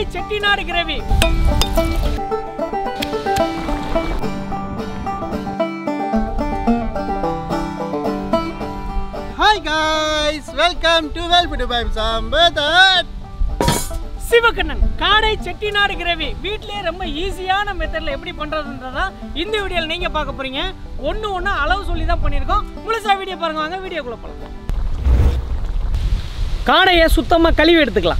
Chettinad gravy hi guys welcome to வெல்பிட்டு பைப் சாம்பதட் சிவகண்ணன் காடை செட்டிநாடு கிரேவி வீட்டிலே ரொம்ப ஈஸியான மெத்தடில் எப்படி பண்ணுறதுன்றதா இந்த வீடியோவில் நீங்கள் பார்க்க போகிறீங்க ஒன்று ஒன்று அளவு சொல்லி தான் பண்ணியிருக்கோம் முழுசாக வீடியோ பாருங்க வாங்க வீடியோக்குள்ளே போகலாம் காடையை சுத்தமாக கழுவி எடுத்துக்கலாம்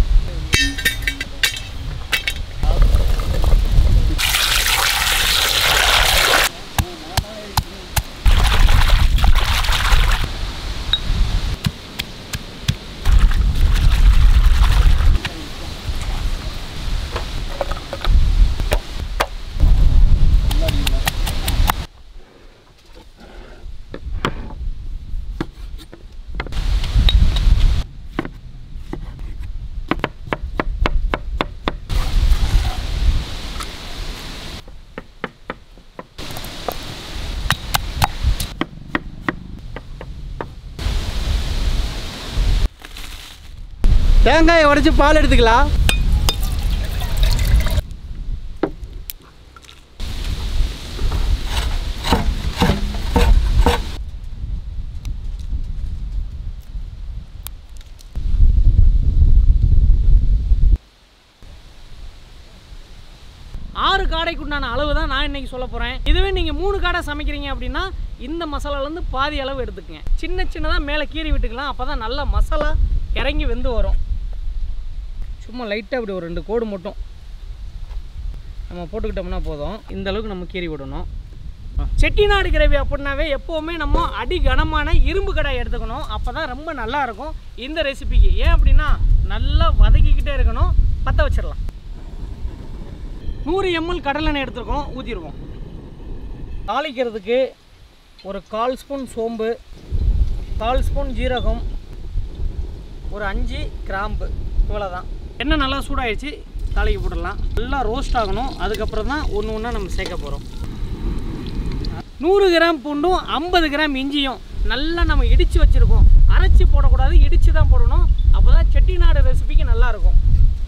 தேங்காயை உடைச்சு பால் எடுத்துக்கலாம் ஆறு காடைக்கு உண்டான அளவு தான் நான் இன்னைக்கு சொல்ல போகிறேன் இதுவே நீங்கள் மூணு காடை சமைக்கிறீங்க அப்படின்னா இந்த மசாலாலேருந்து பாதி அளவு எடுத்துக்கங்க சின்ன சின்னதாக மேலே கீறி விட்டுக்கலாம் அப்போ தான் நல்லா மசாலா இறங்கி வெந்து வரும் சும்மா லைட்டாக இப்படி ஒரு ரெண்டு கோடு மட்டும் நம்ம போட்டுக்கிட்டோம்னா போதும் இந்த அளவுக்கு நம்ம கீறி விடணும் செட்டிநாடு கிரேவி அப்படின்னாவே எப்போவுமே நம்ம அடி கனமான இரும்பு கடாய் எடுத்துக்கணும் அப்போ தான் ரொம்ப நல்லா இருக்கும் இந்த ரெசிபிக்கு ஏன் அப்படின்னா நல்லா வதக்கிக்கிட்டே இருக்கணும் பற்ற வச்சிடலாம் நூறு எம்எல் கடலெண்ணெய் எடுத்துருக்கோம் ஊற்றிருக்கோம் தாளிக்கிறதுக்கு ஒரு கால் ஸ்பூன் சோம்பு கால் ஸ்பூன் ஜீரகம் ஒரு அஞ்சு கிராம்பு இவ்வளோதான் எண்ணெய் நல்லா சூடாயிடுச்சு தாளிக்கு போட்டுடலாம் நல்லா ரோஸ்ட் ஆகணும் அதுக்கப்புறம் தான் ஒன்று ஒன்றா நம்ம சேர்க்க போகிறோம் நூறு கிராம் பூண்டும் ஐம்பது கிராம் இஞ்சியும் நல்லா நம்ம இடித்து வச்சுருக்கோம் அரைச்சி போடக்கூடாது இடித்து தான் போடணும் அப்போ தான் செட்டிநாடு ரெசிபிக்கு நல்லா இருக்கும்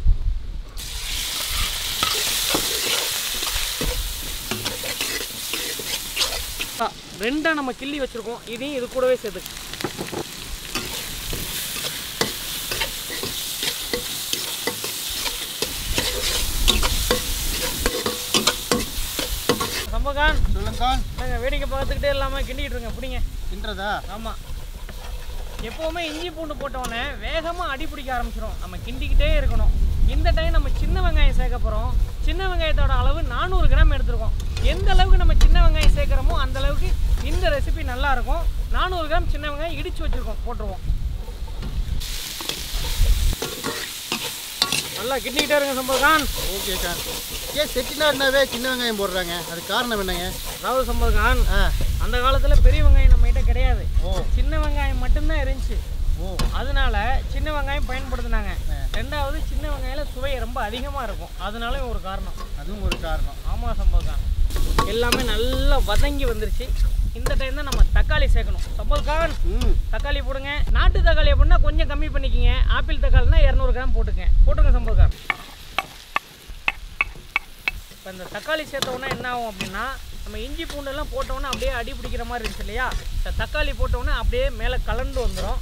ரெண்டாக நம்ம கிள்ளி வச்சுருக்கோம் இதையும் இது கூடவே சேர்த்து சம்பகான் சொல்லுங்க நாங்கள் வேடிக்கை பார்த்துக்கிட்டே இல்லாமல் கிண்டிக்கிட்டு இருங்க பிடிங்க தின்றதா ஆமாம் எப்போவுமே இஞ்சி பூண்டு போட்டோடனே வேகமாக அடி பிடிக்க ஆரம்பிச்சிடும் நம்ம கிண்டிக்கிட்டே இருக்கணும் இந்த டைம் நம்ம சின்ன வெங்காயம் சேர்க்க போகிறோம் சின்ன வெங்காயத்தோட அளவு நானூறு கிராம் எடுத்துருக்கோம் எந்த அளவுக்கு நம்ம சின்ன வெங்காயம் சேர்க்குறோமோ அந்த அளவுக்கு இந்த ரெசிபி நல்லா இருக்கும் நானூறு கிராம் சின்ன வெங்காயம் இடித்து வச்சுருக்கோம் போட்டுருவோம் நல்லா கிண்டிக்கிட்டே இருங்க சம்பதுகான் ஓகே சார் ஏன் செட்டிநாடுனாவே சின்ன வெங்காயம் போடுறாங்க அது காரணம் என்னங்க அதாவது சம்பதுகான் ஆ அந்த காலத்தில் பெரிய வெங்காயம் நம்மகிட்ட கிடையாது ஓ சின்ன வெங்காயம் மட்டும்தான் இருந்துச்சு ஓ அதனால சின்ன வெங்காயம் பயன்படுத்தினாங்க ஆ. ரெண்டாவது சின்ன வெங்காயம் சுவை ரொம்ப அதிகமாக இருக்கும் அதனால ஒரு காரணம் அதுவும் ஒரு காரணம் ஆமாம் சம்பவம் எல்லாமே நல்லா வதங்கி வந்துருச்சு இந்த டைம் தான் நம்ம தக்காளி சேர்க்கணும் சம்பல்கான் ம் தக்காளி போடுங்க நாட்டு தக்காளி அப்படின்னா கொஞ்சம் கம்மி பண்ணிக்கிங்க ஆப்பிள் தக்காளினா இரநூறு கிராம் போட்டுக்கங்க போட்டுங்க சம்பல்கான் இப்போ இந்த தக்காளி சேர்த்த உடனே என்ன ஆகும் அப்படின்னா நம்ம இஞ்சி பூண்டெல்லாம் போட்ட உடனே அப்படியே அடி பிடிக்கிற மாதிரி இருந்துச்சு இல்லையா இந்த தக்காளி போட்ட உடனே அப்படியே மேலே கலண்டு வந்துடும்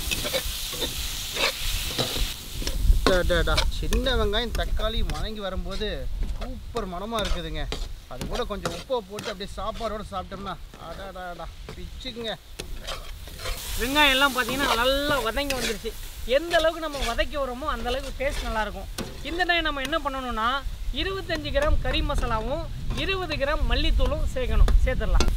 டா, டா, டா. சின்ன வெங்காயம் தக்காளி வணங்கி வரும்போது சூப்பர் மணமாக இருக்குதுங்க அது கூட கொஞ்சம் உப்பை போட்டு அப்படியே சாப்பாடோட சாப்பிட்டோம்னா அடாடாடா பிச்சுக்குங்க வெங்காயம் எல்லாம் பார்த்தீங்கன்னா நல்லா வதங்கி வந்துருச்சு எந்த அளவுக்கு நம்ம வதக்கி வரோமோ அந்த அளவுக்கு டேஸ்ட் நல்லாயிருக்கும் இந்த டைம் நம்ம என்ன பண்ணணும்னா இருபத்தஞ்சு கிராம் கறி மசாலாவும் இருபது கிராம் மல்லித்தூளும் சேர்க்கணும் சேர்த்துடலாம்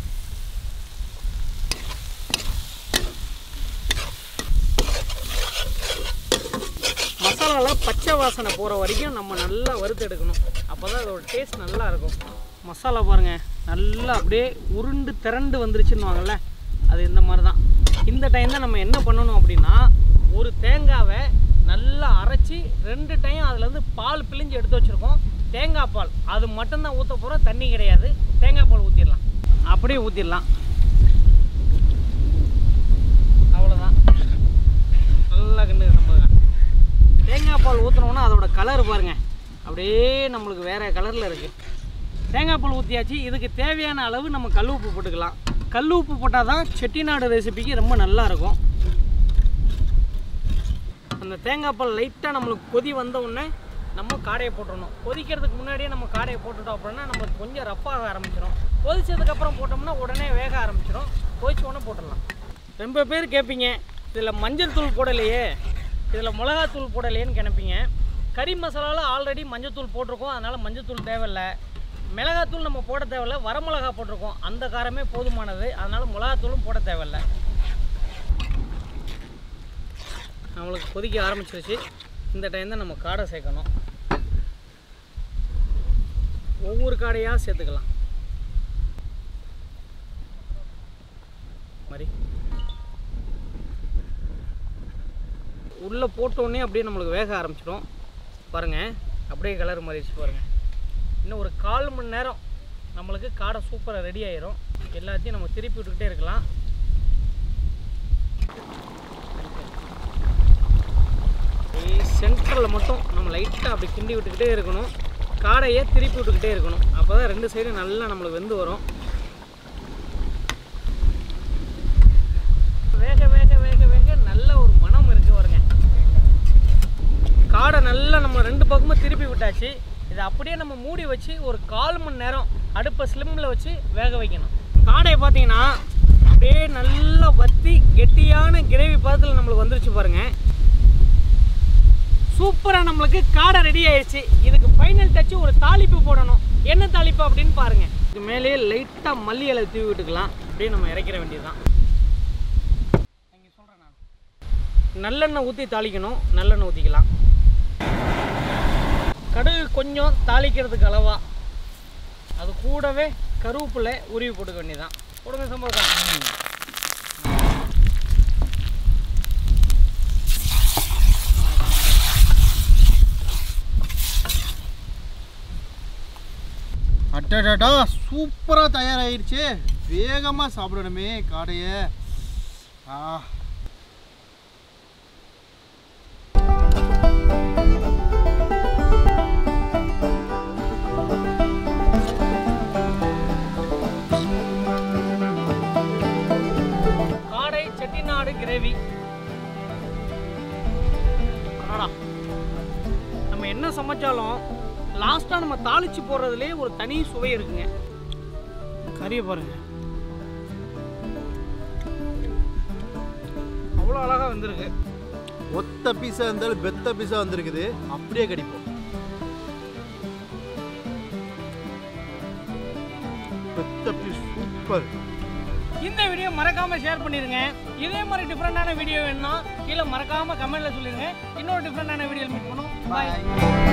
மசாலாவில் பச்சை வாசனை போகிற வரைக்கும் நம்ம நல்லா வறுத்து எடுக்கணும் அப்போ தான் அதோட டேஸ்ட் நல்லா இருக்கும் மசாலா பாருங்கள் நல்லா அப்படியே உருண்டு திரண்டு வந்துருச்சுன்னுவாங்கல்ல அது இந்த மாதிரி தான் இந்த டைம் தான் நம்ம என்ன பண்ணணும் அப்படின்னா ஒரு தேங்காவை நல்லா அரைச்சி ரெண்டு டைம் அதுலேருந்து பால் பிழிஞ்சு எடுத்து வச்சுருக்கோம் தேங்காய் பால் அது மட்டும்தான் ஊற்ற போகிறோம் தண்ணி கிடையாது தேங்காய் பால் ஊற்றிடலாம் அப்படியே ஊற்றிடலாம் அவ்வளோதான் நல்லா கிண்டு சம்பவம் தேங்காய் பால் ஊற்றினோன்னா அதோட கலர் பாருங்கள் அப்படியே நம்மளுக்கு வேறு கலரில் இருக்குது தேங்காய் பால் ஊற்றியாச்சு இதுக்கு தேவையான அளவு நம்ம கல் உப்பு போட்டுக்கலாம் கல் உப்பு போட்டால் தான் செட்டிநாடு ரெசிபிக்கு ரொம்ப நல்லா இருக்கும் அந்த தேங்காய் பால் லைட்டாக நம்மளுக்கு கொதி வந்த உடனே நம்ம காடையை போட்டுடணும் கொதிக்கிறதுக்கு முன்னாடியே நம்ம காடையை போட்டுட்டோம் அப்படின்னா நம்மளுக்கு கொஞ்சம் ரஃப்பாக ஆரம்பிச்சிடும் கொதிச்சதுக்கப்புறம் போட்டோம்னா உடனே வேக ஆரம்பிச்சிடும் கொதிச்ச உடனே போட்டுடலாம் ரொம்ப பேர் கேட்பீங்க இதில் மஞ்சள் தூள் போடலையே இதில் மிளகாத்தூள் போடலையேன்னு கிளப்பீங்க கறி மசாலாவில் ஆல்ரெடி மஞ்சள் தூள் போட்டிருக்கோம் அதனால் மஞ்சள் தூள் தேவையில்லை மிளகாத்தூள் நம்ம போட தேவையில்ல வரமிளகா போட்டிருக்கோம் அந்த காரமே போதுமானது அதனால் மிளகாத்தூளும் போட தேவையில்ல நம்மளுக்கு கொதிக்க ஆரம்பிச்சிருச்சு இந்த டைம் தான் நம்ம காடை சேர்க்கணும் ஒவ்வொரு காடையாக சேர்த்துக்கலாம் மாதிரி உள்ளே போட்டோடனே அப்படியே நம்மளுக்கு வேக ஆரம்பிச்சிடும் பாருங்கள் அப்படியே கலர் மாறிடுச்சு பாருங்கள் இன்னும் ஒரு கால் மணி நேரம் நம்மளுக்கு காடை சூப்பராக ரெடி ஆயிரும் எல்லாத்தையும் நம்ம திருப்பி விட்டுக்கிட்டே இருக்கலாம் சென்டரில் மட்டும் நம்ம லைட்டாக அப்படி கிண்டி விட்டுக்கிட்டே இருக்கணும் காடையை திருப்பி விட்டுக்கிட்டே இருக்கணும் அப்போ தான் ரெண்டு சைடும் நல்லா நம்மளுக்கு வெந்து வரும் வேக வேக வேக வேக நல்ல ஒரு மனம் இருக்கு பாருங்க காடை நல்லா நம்ம ரெண்டு பக்கமும் திருப்பி விட்டாச்சு இதை அப்படியே நம்ம மூடி வச்சு ஒரு கால் மணி நேரம் அடுப்பை ஸ்லிம்மில் வச்சு வேக வைக்கணும் காடையை பார்த்தீங்கன்னா அப்படியே நல்லா வத்தி கெட்டியான கிரேவி பதத்தில் நம்மளுக்கு வந்துருச்சு பாருங்க சூப்பராக நம்மளுக்கு காடை ரெடி ஆயிடுச்சு இதுக்கு ஃபைனல் டச்சு ஒரு தாளிப்பு போடணும் என்ன தாளிப்பு அப்படின்னு பாருங்க இது மேலேயே லைட்டாக மல்லி இலை தூவி விட்டுக்கலாம் அப்படியே நம்ம இறக்கிற வேண்டியதுதான் இங்க சொல்றேன் நான் நல்லெண்ணெய் ஊற்றி தாளிக்கணும் நல்லெண்ணெய் ஊற்றிக்கலாம் கடுகு கொஞ்சம் தாளிக்கிறதுக்கு அளவா அது கூடவே கருவேப்பிலை உருவி போட்டுக்க வேண்டியதான் போடுங்க சம்பவம் அட்டடா சூப்பராக தயாராகிடுச்சு வேகமாக சாப்பிடணுமே காடையை ஆ காடை செட்டிநாடு கிரேவி அடடா. நம்ம என்ன சமைச்சாலும் லாஸ்ட்டாக நம்ம தாளிச்சு போடுறதுலேயே ஒரு தனி சுவை இருக்குங்க கறியை பாருங்க அவ்வளோ அழகாக வந்திருக்கு ஒத்த பீஸாக இருந்தாலும் பெத்த பீஸாக வந்திருக்குது அப்படியே கடிப்போம் பெத்த பீஸ் சூப்பர் இந்த வீடியோ மறக்காம ஷேர் பண்ணிருங்க இதே மாதிரி டிஃப்ரெண்டான வீடியோ வேணும்னா கீழே மறக்காம கமெண்ட்ல சொல்லிருங்க இன்னொரு டிஃப்ரெண்டான வீடியோ மீட் பண்ணுவோம் பாய் பாய்